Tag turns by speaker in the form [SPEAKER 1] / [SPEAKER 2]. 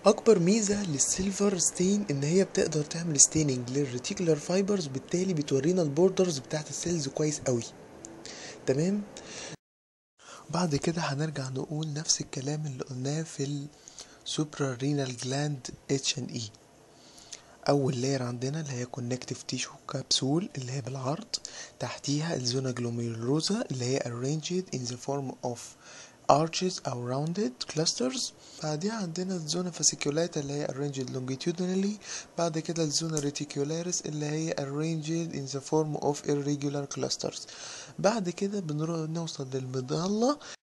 [SPEAKER 1] اكبر ميزه للسيلفر ستين ان هي بتقدر تعمل ستيننج للريتيكولار فايبرز بالتالي بتورينا البوردرز بتاعت السيلز كويس قوي تمام بعد كده هنرجع نقول نفس الكلام اللي قلناه في السوبرا رينال جلاند اتش ان اي اول لاير عندنا اللي هي كونكتيف تيشو كابسول اللي هي بالعرض تحتيها الزونا جلوميروزا اللي هي arranged in the form of arches او rounded clusters بعدها عندنا الزونا فاسيكولاتا اللي هي arranged longitudinally بعد كده الزونا reticularis اللي هي arranged in the form of irregular clusters بعد كده بنروح نوصل للمظلة